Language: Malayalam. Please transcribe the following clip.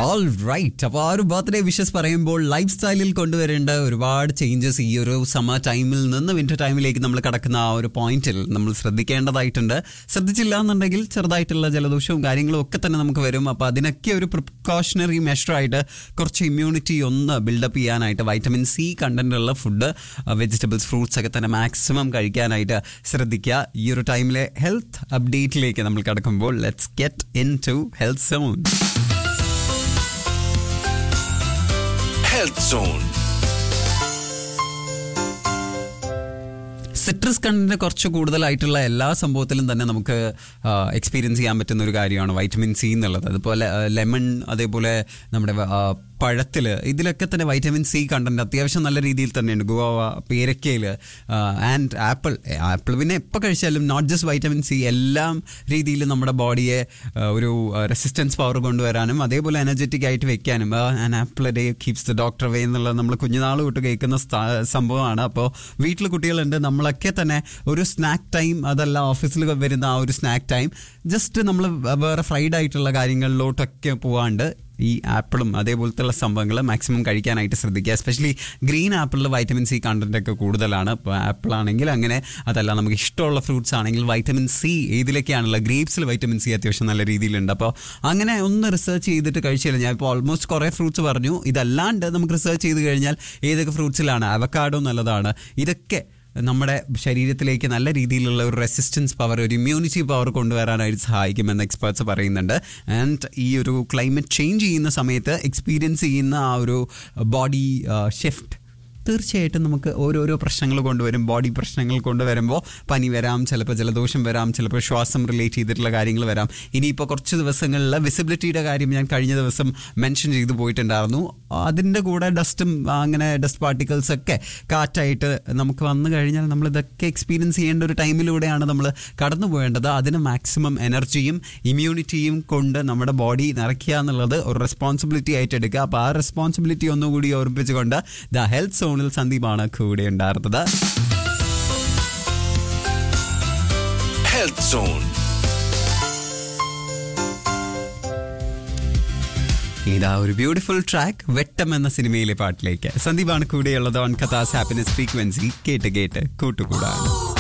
ഓൾ റൈറ്റ് അപ്പോൾ ആ ഒരു ബർത്ത്ഡേ വിഷസ് പറയുമ്പോൾ ലൈഫ് സ്റ്റൈലിൽ കൊണ്ടുവരേണ്ട ഒരുപാട് ചേഞ്ചസ് ഈ ഒരു സമ്മർ ടൈമിൽ നിന്ന് വിന്റർ ടൈമിലേക്ക് നമ്മൾ കടക്കുന്ന ആ ഒരു പോയിന്റിൽ നമ്മൾ ശ്രദ്ധിക്കേണ്ടതായിട്ടുണ്ട് ശ്രദ്ധിച്ചില്ല എന്നുണ്ടെങ്കിൽ ചെറുതായിട്ടുള്ള ജലദോഷവും കാര്യങ്ങളും ഒക്കെ തന്നെ നമുക്ക് വരും അപ്പോൾ അതിനൊക്കെ ഒരു പ്രിക്കോഷണറി മെഷറായിട്ട് കുറച്ച് ഇമ്മ്യൂണിറ്റി ഒന്ന് ബിൽഡപ്പ് ചെയ്യാനായിട്ട് വൈറ്റമിൻ സി കണ്ടന്റ് ഉള്ള ഫുഡ് വെജിറ്റബിൾസ് ഫ്രൂട്ട്സ് ഒക്കെ തന്നെ മാക്സിമം കഴിക്കാനായിട്ട് ശ്രദ്ധിക്കുക ഈ ഒരു ടൈമിലെ ഹെൽത്ത് അപ്ഡേറ്റിലേക്ക് നമ്മൾ കടക്കുമ്പോൾ let's get into health zone Health Zone. Citrus content കുറച്ച് കൂടുതലായിട്ടുള്ള എല്ലാ സംഭവത്തിലും തന്നെ നമുക്ക് എക്സ്പീരിയൻസ് ചെയ്യാൻ പറ്റുന്ന ഒരു കാര്യമാണ് വൈറ്റമിൻ സി എന്നുള്ളത് അതുപോലെ ലെമൺ അതേപോലെ നമ്മുടെ പഴത്തിൽ ഇതിലൊക്കെ തന്നെ വൈറ്റമിൻ സി കണ്ടന്റ് അത്യാവശ്യം നല്ല രീതിയിൽ തന്നെയുണ്ട് ഗോവ പേരക്കയിൽ ആൻഡ് ആപ്പിൾ ആപ്പിൾ പിന്നെ എപ്പോൾ കഴിച്ചാലും നോട്ട് ജസ്റ്റ് വൈറ്റമിൻ സി എല്ലാം രീതിയിലും നമ്മുടെ ബോഡിയെ ആ, ഒരു റെസിസ്റ്റൻസ് പവർ കൊണ്ടുവരാനും അതേപോലെ എനർജറ്റിക് ആയിട്ട് വെക്കാനും an apple day keeps the doctor away എന്നുള്ളത് നമ്മൾ കുഞ്ഞുനാൾ തൊട്ട് കേൾക്കുന്ന സ്ഥാ- സംഭവമാണ് അപ്പോൾ വീട്ടിൽ കുട്ടികളുണ്ട് നമ്മളൊക്കെ തന്നെ ഒരു സ്നാക്ക് ടൈം അതല്ല ഓഫീസിൽ വരുന്ന ആ ഒരു സ്നാക്ക് ടൈം ജസ്റ്റ് നമ്മൾ വേറെ ഫ്രൈഡ് ആയിട്ടുള്ള കാര്യങ്ങളിലോട്ടൊക്കെ പോവാണ്ട് ഈ ആപ്പിളും അതേപോലത്തെ സംഭവങ്ങൾ മാക്സിമം കഴിക്കാനായിട്ട് ശ്രദ്ധിക്കുക എസ്പെഷ്യലി ഗ്രീൻ ആപ്പിളിൽ വൈറ്റമിൻ സി കണ്ടന്റ് ഒക്കെ കൂടുതലാണ് ഇപ്പോൾ ആപ്പിൾ ആണെങ്കിൽ അങ്ങനെ അതല്ല നമുക്ക് ഇഷ്ടമുള്ള ഫ്രൂട്ട്സ് ആണെങ്കിൽ വൈറ്റമിൻ സി ഏതിലൊക്കെയാണുള്ളത് ഗ്രേപ്സിൽ വൈറ്റമിൻ സി അത്യാവശ്യം നല്ല രീതിയിലുണ്ട് അപ്പോൾ അങ്ങനെ ഒന്ന് റിസർച്ച് ചെയ്തിട്ട് കഴിച്ചില്ല ഞാൻ ഇപ്പോൾ ഓൾമോസ്റ്റ് കുറേ ഫ്രൂട്ട്സ് പറഞ്ഞു ഇതല്ലാണ്ട് നമുക്ക് റിസർച്ച് ചെയ്ത് കഴിഞ്ഞാൽ ഏതൊക്കെ ഫ്രൂട്ട്സിലാണ് അവക്കാഡോ നല്ലതാണ് ഇതൊക്കെ നമ്മുടെ ശരീരത്തിലേക്ക് നല്ല രീതിയിലുള്ള ഒരു റെസിസ്റ്റൻസ് പവർ ഒരു ഇമ്മ്യൂണിറ്റി പവർ കൊണ്ടുവരാനായിട്ട് സഹായിക്കുമെന്ന് എക്സ്പേർട്സ് പറയുന്നുണ്ട് ആൻഡ് ഈ ഒരു ക്ലൈമറ്റ് ചേഞ്ച് ചെയ്യുന്ന സമയത്ത് എക്സ്പീരിയൻസ് ചെയ്യുന്ന ആ ഒരു ബോഡി ഷിഫ്റ്റ് തീർച്ചയായിട്ടും നമുക്ക് ഓരോരോ പ്രശ്നങ്ങൾ കൊണ്ടുവരും ബോഡി പ്രശ്നങ്ങൾ കൊണ്ടുവരുമ്പോൾ പനി വരാം ചിലപ്പോൾ ജലദോഷം വരാം ചിലപ്പോൾ ശ്വാസം റിലേറ്റ് ചെയ്തിട്ടുള്ള കാര്യങ്ങൾ വരാം ഇനിയിപ്പോൾ കുറച്ച് ദിവസങ്ങളിൽ വിസിബിലിറ്റിയുടെ കാര്യം ഞാൻ കഴിഞ്ഞ ദിവസം മെൻഷൻ ചെയ്തു പോയിട്ടുണ്ടായിരുന്നു അതിൻ്റെ കൂടെ ഡസ്റ്റും അങ്ങനെ ഡസ്റ്റ് പാർട്ടിക്കിൾസ് ഒക്കെ കാറ്റായിട്ട് നമുക്ക് വന്നു കഴിഞ്ഞാൽ നമ്മൾ ഇതൊക്കെ എക്സ്പീരിയൻസ് ചെയ്യേണ്ട ഒരു ടൈമിലൂടെയാണ് നമ്മൾ കടന്നു പോകേണ്ടത് അതിന് മാക്സിമം എനർജിയും ഇമ്മ്യൂണിറ്റിയും കൊണ്ട് നമ്മുടെ ബോഡി നിറയ്ക്കുക എന്നുള്ളത് ഒരു റെസ്പോൺസിബിലിറ്റി ആയിട്ട് എടുക്കുക അപ്പോൾ ആ റെസ്പോൺസിബിലിറ്റി ഒന്നുകൂടി ഓർമ്മിപ്പിച്ചുകൊണ്ട് ദ ഹെൽത്ത് സോണിൽ സന്ദീപാണ് കൂടെ ഉണ്ടായിരുന്നത് Health Zone. ഇതാ ഒരു ബ്യൂട്ടിഫുൾ ട്രാക്ക് വെട്ടം എന്ന സിനിമയിലെ പാട്ടിലേക്ക് സന്ദീപാണ് കൂടെയുള്ളത് ഓൺ കഥാസ് ഹാപ്പിനെസ് ഫ്രീക്വൻസി കേട്ട് കേട്ട് കൂട്ടുകൂടാണ്